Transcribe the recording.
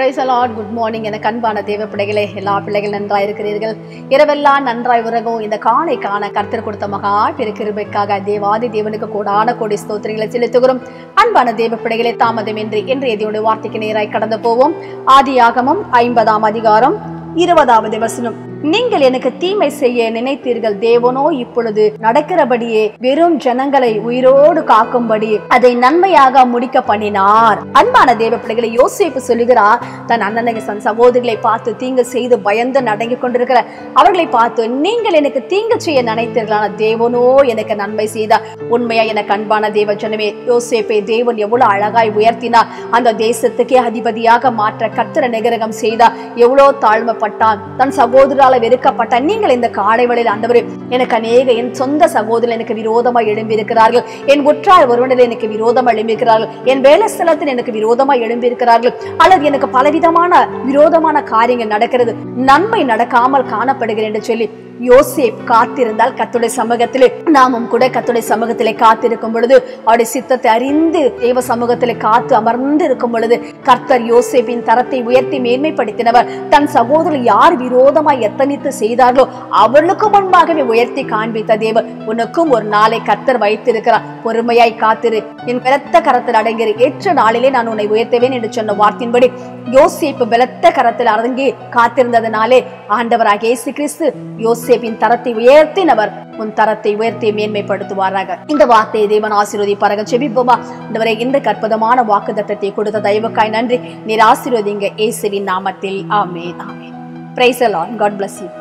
price allot good morning எனக்கு அன்பான தேவ பிள்ளைகளே எல்லா பிள்ளைகள் நன்றாய் இருக்கிறீர்கள் இரவெல்லாம் நன்றாய் உறகும் இந்த காலை காண கர்த்தர் கொடுத்த மகா பெருக்கிருபைக்காக தேவாதி தேவனுக்கு கூடான கோடி ஸ்தோத்திரங்களை செலுத்துகிறோம் அன்பான தேவ பிள்ளைகளே தாமதமின்றி இன்றைய தேவனுடைய வார்த்தைக்கு நேராய் கடந்து போவோம் ஆதியாகமம் ஐம்பதாம் அதிகாரம் இருபதாவது வசனம் நீங்கள் எனக்கு தீமை செய்ய நினைத்தீர்கள் தேவனோ இப்பொழுது நடக்கிறபடியே வெறும் ஜனங்களை உயிரோடு காக்கும்படி அதை நன்மையாக முடிக்க பண்ணினார் அன்பான தேவ பிள்ளைகளை யோசிப்பு சொல்லுகிறார் தன் அண்ணனை தன் சகோதரிகளை பார்த்து தீங்கு செய்து பயந்து நடங்கி கொண்டிருக்கிற அவர்களை பார்த்து நீங்கள் எனக்கு தீங்கு செய்ய நினைத்தீர்களான தேவனோ எனக்கு நன்மை செய்தார் உண்மையா எனக்கு அன்பான தேவ ஜனமே யோசேப்பை தேவன் எவ்வளவு அழகாய் உயர்த்தினார் அந்த தேசத்துக்கே அதிபதியாக மாற்ற கர்த்தர நிகரகம் செய்தார் எவ்வளவு தாழ்மைப்பட்டான் தன் சகோதரால வெறுக்கப்பட்டான் நீங்கள் இந்த காலை வேளையில் ஆண்டவரே எனக்கு அநேக என் சொந்த சகோதரர் எனக்கு விரோதமாய் எழும்பி இருக்கிறார்கள் என் உற்றார் ஒருவனில் எனக்கு விரோதமாக எழும்பி இருக்கிறார்கள் என் வேலை ஸ்தலத்தில் எனக்கு விரோதமாய் எழும்பி இருக்கிறார்கள் அல்லது எனக்கு பலவிதமான விரோதமான காரியங்கள் நடக்கிறது நன்மை நடக்காமல் காணப்படுகிறேன் என்று சொல்லி யோசேப் காத்திருந்தால் கத்துடைய சமூகத்திலே நாமும் கூட கத்துடைய சமூகத்திலே காத்திருக்கும் பொழுது அவருடைய சித்தத்தை அறிந்து தேவ சமூகத்திலே காத்து அமர்ந்து இருக்கும் பொழுது கர்த்தர் யோசேப்பின் தரத்தை உயர்த்தி மேன்மைப்படுத்தினவர் தன் சகோதரர் யார் விரோதமாய் எத்தனித்து செய்தார்களோ அவர்களுக்கு முன்பாகவே உயர்த்தி காண்பித்த தேவன் உனக்கும் ஒரு நாளை கர்த்தர் வைத்திருக்கிறார் பொறுமையாய் காத்திரு என் பலத்த கரத்தில் அடங்கிரு ஏற்ற நாளிலே நான் உன்னை உயர்த்துவேன் என்று சொன்ன வார்த்தையின்படி யோசேப்பு பலத்த கரத்தில் அடங்கி காத்திருந்ததனாலே ஆண்டவராக இயேசு கிறிஸ்து யோசேப்பின் தரத்தை உயர்த்தினவர் உன் தரத்தை உயர்த்தி மேன்மைப்படுத்துவாராக இந்த வார்த்தையை தேவன் ஆசீர்வதிப்பாராக செபிப்போமா இந்தவரை இந்த கற்பதமான வாக்கு தத்தத்தை கொடுத்த தயவுக்காய் நன்றி நீர் ஆசீர்வதிங்க இயேசுவின் நாமத்தில் ஆமென் ஆமென் பிரைஸ் அலான் காட் bless you